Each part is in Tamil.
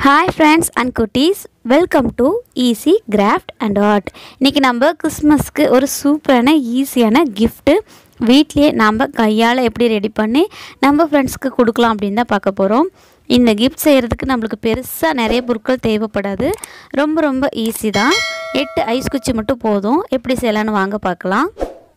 ஹாய் ஃப்ரெண்ட்ஸ் அண்ட் குட்டீஸ் welcome to easy craft and art இன்றைக்கி நம்ம கிறிஸ்மஸ்க்கு ஒரு சூப்பரான ஈஸியான கிஃப்ட்டு வீட்லேயே நாம் கையால் எப்படி ரெடி பண்ணி நம்ம ஃப்ரெண்ட்ஸ்க்கு கொடுக்கலாம் அப்படின்னு தான் பார்க்க போகிறோம் இந்த கிஃப்ட் செய்கிறதுக்கு நம்மளுக்கு பெருசாக நிறைய பொருட்கள் தேவைப்படாது ரொம்ப ரொம்ப ஈஸி தான் எட்டு ஐஸ் குச்சி மட்டும் போதும் எப்படி செய்யலான்னு வாங்க பார்க்கலாம்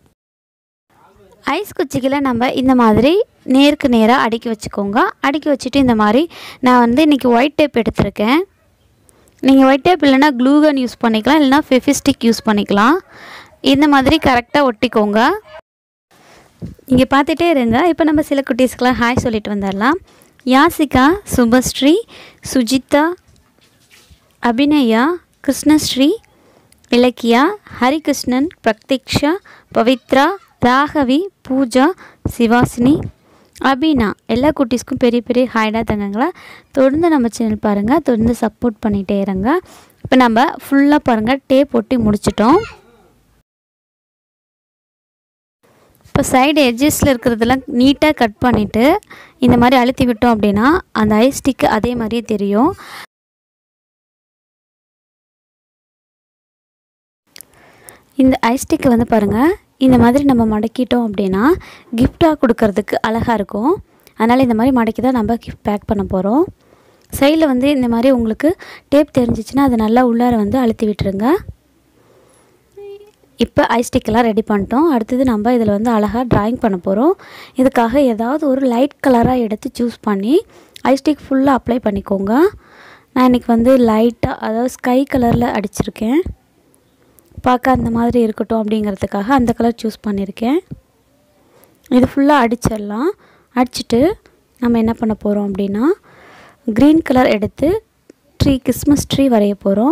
ஐஸ் குச்சிகளை நம்ம இந்த மாதிரி நேருக்கு நேராக அடுக்கி வச்சுக்கோங்க அடுக்கி வச்சுட்டு இந்த மாதிரி நான் வந்து இன்றைக்கி ஒயிட் டேப் எடுத்திருக்கேன் நீங்கள் ஒயிட் டேப் இல்லைன்னா க்ளூகன் யூஸ் பண்ணிக்கலாம் இல்லைனா ஃபெஃபிஸ்டிக் யூஸ் பண்ணிக்கலாம் இந்த மாதிரி கரெக்டாக ஒட்டிக்கோங்க இங்கே பார்த்துட்டே இருங்க இப்போ நம்ம சில குட்டீஸ்க்கெலாம் ஹாய் சொல்லிட்டு வந்துடலாம் யாசிகா சுபஸ்ரீ சுஜிதா அபிநயா கிருஷ்ணஸ்ரீ இலக்கியா ஹரிகிருஷ்ணன் பிரக்திக்ஷா பவித்ரா ராகவி பூஜா சிவாசினி அபினா எல்லா குட்டீஸ்க்கும் பெரிய பெரிய ஹாய்டாக தங்கங்களா தொடர்ந்து நம்ம சேனல் பாருங்கள் தொடர்ந்து சப்போர்ட் பண்ணிகிட்டே இருங்க இப்போ நம்ம ஃபுல்லாக பாருங்கள் டேப் ஒட்டி முடிச்சிட்டோம் இப்போ சைடு எட்ஜஸில் இருக்கிறதெல்லாம் நீட்டாக கட் பண்ணிவிட்டு இந்த மாதிரி அழுத்தி விட்டோம் அப்படின்னா அந்த ஐஸ் ஸ்டிக்கு அதே மாதிரியே தெரியும் இந்த ஐஸ் ஸ்டிக்கை வந்து பாருங்கள் இந்த மாதிரி நம்ம மடக்கிட்டோம் அப்படின்னா கிஃப்டாக கொடுக்கறதுக்கு அழகாக இருக்கும் அதனால் இந்த மாதிரி மடக்கி தான் நம்ம கிஃப்ட் பேக் பண்ண போகிறோம் சைடில் வந்து இந்த மாதிரி உங்களுக்கு டேப் தெரிஞ்சிச்சுன்னா அதை நல்லா உள்ளார வந்து அழுத்தி விட்டுருங்க இப்போ ஐஸ்டிக்கெல்லாம் ரெடி பண்ணிட்டோம் அடுத்தது நம்ம இதில் வந்து அழகாக ட்ராயிங் பண்ண போகிறோம் இதுக்காக ஏதாவது ஒரு லைட் கலராக எடுத்து சூஸ் பண்ணி ஐஸ்டிக் ஃபுல்லாக அப்ளை பண்ணிக்கோங்க நான் இன்றைக்கி வந்து லைட்டாக அதாவது ஸ்கை கலரில் அடிச்சிருக்கேன் பார்க்க அந்த மாதிரி இருக்கட்டும் அப்படிங்கிறதுக்காக அந்த கலர் சூஸ் பண்ணியிருக்கேன் இது ஃபுல்லாக அடிச்சிடலாம் அடிச்சுட்டு நம்ம என்ன பண்ண போகிறோம் அப்படின்னா க்ரீன் கலர் எடுத்து ட்ரீ கிறிஸ்மஸ் ட்ரீ வரைய போகிறோம்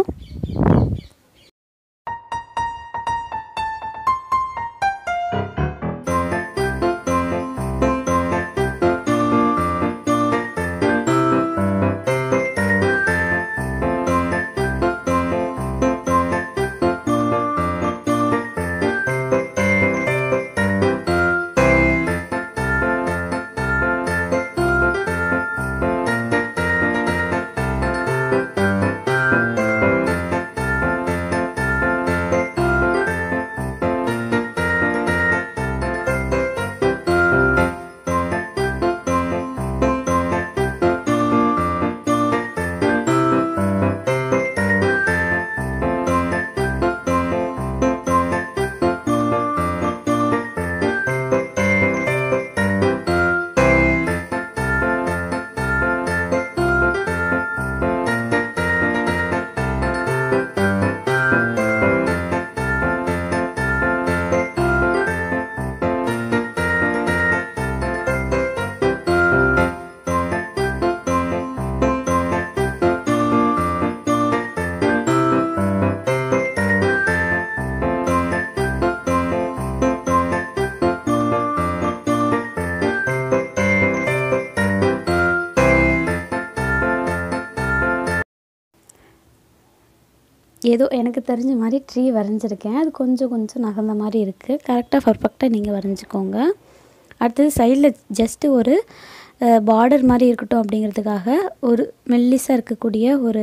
ஏதோ எனக்கு தெரிஞ்ச மாதிரி ட்ரீ வரைஞ்சிருக்கேன் அது கொஞ்சம் கொஞ்சம் நகர்ந்த மாதிரி இருக்குது கரெக்டாக பர்ஃபெக்டாக நீங்கள் வரைஞ்சிக்கோங்க அடுத்தது சைடில் ஜஸ்ட்டு ஒரு பார்டர் மாதிரி இருக்கட்டும் அப்படிங்கிறதுக்காக ஒரு மெல்லிஸாக இருக்கக்கூடிய ஒரு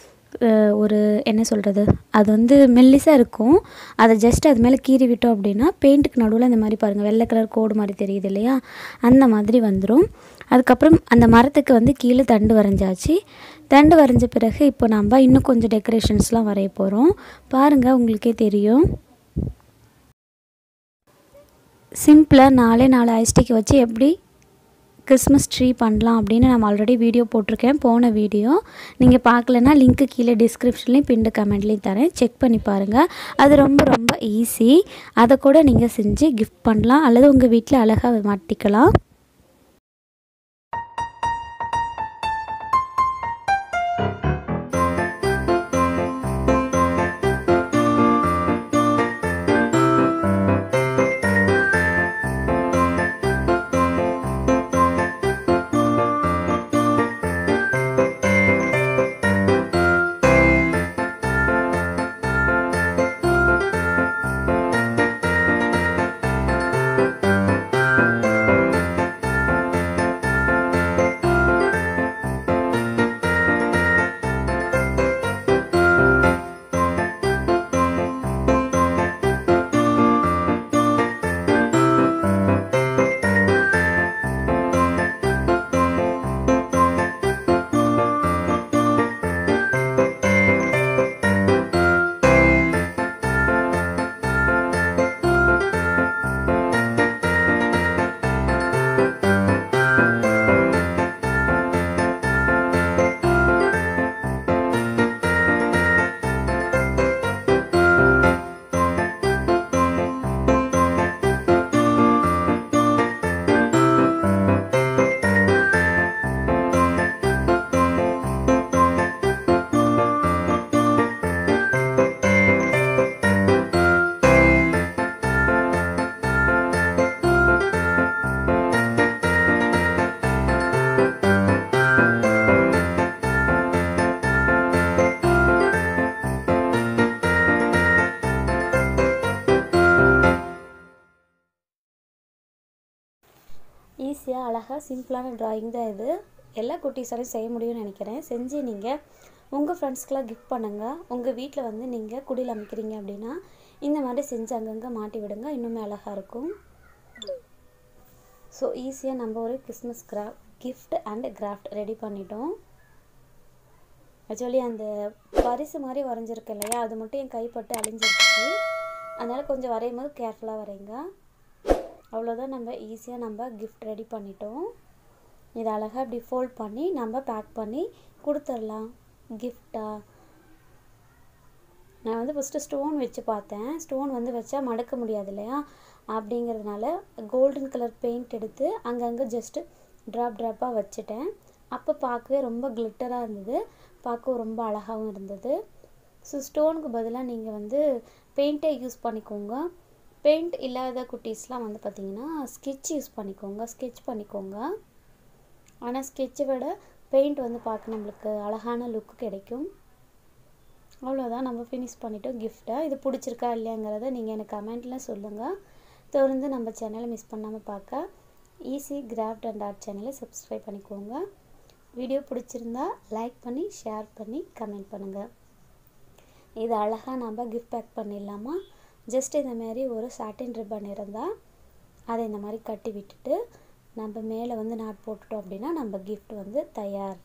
ஒரு என்ன சொல்கிறது அது வந்து மெல்லிஸாக இருக்கும் அதை ஜஸ்ட் அது மேலே கீறி விட்டோம் அப்படின்னா பெயிண்ட்டுக்கு நடுவில் இந்த மாதிரி பாருங்கள் வெள்ளை கலர் கோடு மாதிரி தெரியுது இல்லையா அந்த மாதிரி வந்துடும் அதுக்கப்புறம் அந்த மரத்துக்கு வந்து கீழே தண்டு வரைஞ்சாச்சு தண்டு வரைஞ்ச பிறகு இப்போ நம்ம இன்னும் கொஞ்சம் டெக்கரேஷன்ஸ்லாம் வரைய போகிறோம் பாருங்கள் உங்களுக்கே தெரியும் சிம்பிளாக நாலே நாலு ஐஸ்டிக்கு வச்சு எப்படி கிறிஸ்மஸ் ட்ரீ பண்ணலாம் அப்படின்னு நான் ஆல்ரெடி வீடியோ போட்டிருக்கேன் போன வீடியோ நீங்கள் பார்க்கலன்னா லிங்க்கு கீழே டிஸ்கிரிப்ஷன்லேயும் பிண்டு கமெண்ட்லேயும் தரேன் செக் பண்ணி பாருங்கள் அது ரொம்ப ரொம்ப ஈஸி அதை கூட நீங்கள் செஞ்சு கிஃப்ட் பண்ணலாம் அல்லது உங்கள் வீட்டில் அழகாக மாட்டிக்கலாம் ஈஸியாக அழகாக சிம்பிளான ட்ராயிங் தான் இது எல்லா குட்டீஸாலையும் செய்ய முடியும்னு நினைக்கிறேன் செஞ்சு நீங்கள் உங்கள் ஃப்ரெண்ட்ஸ்க்கெலாம் கிஃப்ட் பண்ணுங்கள் உங்கள் வீட்டில் வந்து நீங்கள் குடியில் அமைக்கிறீங்க அப்படின்னா இந்த மாதிரி செஞ்சு அங்கங்கே மாட்டி விடுங்க இன்னுமே அழகாக இருக்கும் ஸோ ஈஸியாக நம்ம ஒரு Christmas craft gift and craft ready பண்ணிட்டோம் ஆக்சுவலி அந்த பரிசு மாதிரி வரைஞ்சிருக்கு இல்லையா அது மட்டும் என் கைப்பட்டு அழிஞ்சிருச்சு அதனால் கொஞ்சம் வரையும் போது கேர்ஃபுல்லாக வரைங்க அவ்வளோதான் நம்ம ஈஸியாக நம்ம கிஃப்ட் ரெடி பண்ணிட்டோம் இதை அழகாக இப்படி ஃபோல்ட் பண்ணி நம்ம பேக் பண்ணி கொடுத்துடலாம் கிஃப்டாக நான் வந்து ஃபஸ்ட்டு ஸ்டோன் வச்சு பார்த்தேன் ஸ்டோன் வந்து வச்சா மடக்க முடியாது இல்லையா அப்படிங்கிறதுனால கோல்டன் கலர் பெயிண்ட் எடுத்து அங்கங்கே ஜஸ்ட்டு ட்ராப் ட்ராப்பாக வச்சுட்டேன் அப்போ பார்க்கவே ரொம்ப கிளிட்டராக இருந்தது பார்க்கவும் ரொம்ப அழகாகவும் இருந்தது ஸோ ஸ்டோனுக்கு பதிலாக நீங்கள் வந்து பெயிண்ட்டே யூஸ் பண்ணிக்கோங்க பெயிண்ட் இல்லாத குட்டீஸ்லாம் வந்து பார்த்திங்கன்னா ஸ்கெட்ச் யூஸ் பண்ணிக்கோங்க ஸ்கெட்ச் பண்ணிக்கோங்க ஆனால் ஸ்கெட்சை விட பெயிண்ட் வந்து பார்க்க நம்மளுக்கு அழகான லுக்கு கிடைக்கும் அவ்வளோதான் நம்ம ஃபினிஷ் பண்ணிட்டோம் கிஃப்ட்டை இது பிடிச்சிருக்கா இல்லையாங்கிறத நீங்கள் எனக்கு கமெண்ட்டில் சொல்லுங்கள் தொடர்ந்து நம்ம சேனலை மிஸ் பண்ணாமல் பார்க்க ஈஸி கிராஃப்ட் அண்ட் ஆர்ட் சேனலை சப்ஸ்கிரைப் பண்ணிக்கோங்க வீடியோ பிடிச்சிருந்தா லைக் பண்ணி ஷேர் பண்ணி கமெண்ட் பண்ணுங்கள் இது அழகாக நம்ம கிஃப்ட் பேக் பண்ணிடலாமா ஜஸ்ட் இந்த மாதிரி ஒரு சாட்டின் ரிப்பன் இருந்தால் அதை இந்த மாதிரி கட்டி விட்டுட்டு நம்ம மேலே வந்து நாட் போட்டுட்டோம் அப்படின்னா நம்ம கிஃப்ட் வந்து தயார்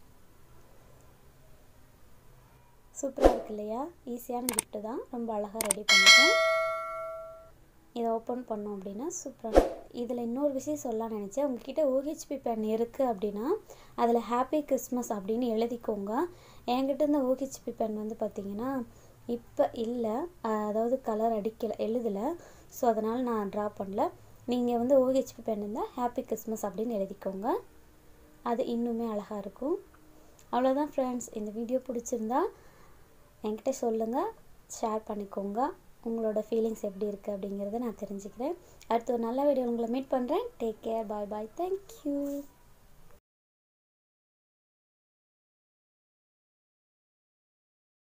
சூப்பராக இருக்கு இல்லையா ஈஸியான கிஃப்ட்டு தான் ரொம்ப அழகாக ரெடி பண்ணிட்டோம் இதை ஓப்பன் பண்ணோம் அப்படின்னா சூப்பராக இதில் இன்னொரு விஷயம் சொல்ல நினச்சேன் உங்ககிட்ட ஓஹெச்பி பென் இருக்குது அப்படின்னா அதில் ஹாப்பி கிறிஸ்மஸ் அப்படின்னு எழுதிக்கோங்க என்கிட்ட இந்த ஓஹெச்பி பென் வந்து பார்த்திங்கன்னா இப்போ இல்லை அதாவது கலர் அடிக்கலை எழுதலை ஸோ அதனால் நான் ட்ரா பண்ணல நீங்கள் வந்து ஓஹெச்பி பென் இருந்தால் ஹாப்பி கிறிஸ்மஸ் அப்படின்னு எழுதிக்கோங்க அது இன்னுமே அழகாக இருக்கும் அவ்வளோதான் ஃப்ரெண்ட்ஸ் இந்த வீடியோ பிடிச்சிருந்தா என்கிட்ட சொல்லுங்கள் ஷேர் பண்ணிக்கோங்க உங்களோட ஃபீலிங்ஸ் எப்படி இருக்குது அப்படிங்கிறத நான் தெரிஞ்சுக்கிறேன் அடுத்த ஒரு நல்ல வீடியோ உங்களை மீட் பண்ணுறேன் take care bye bye thank you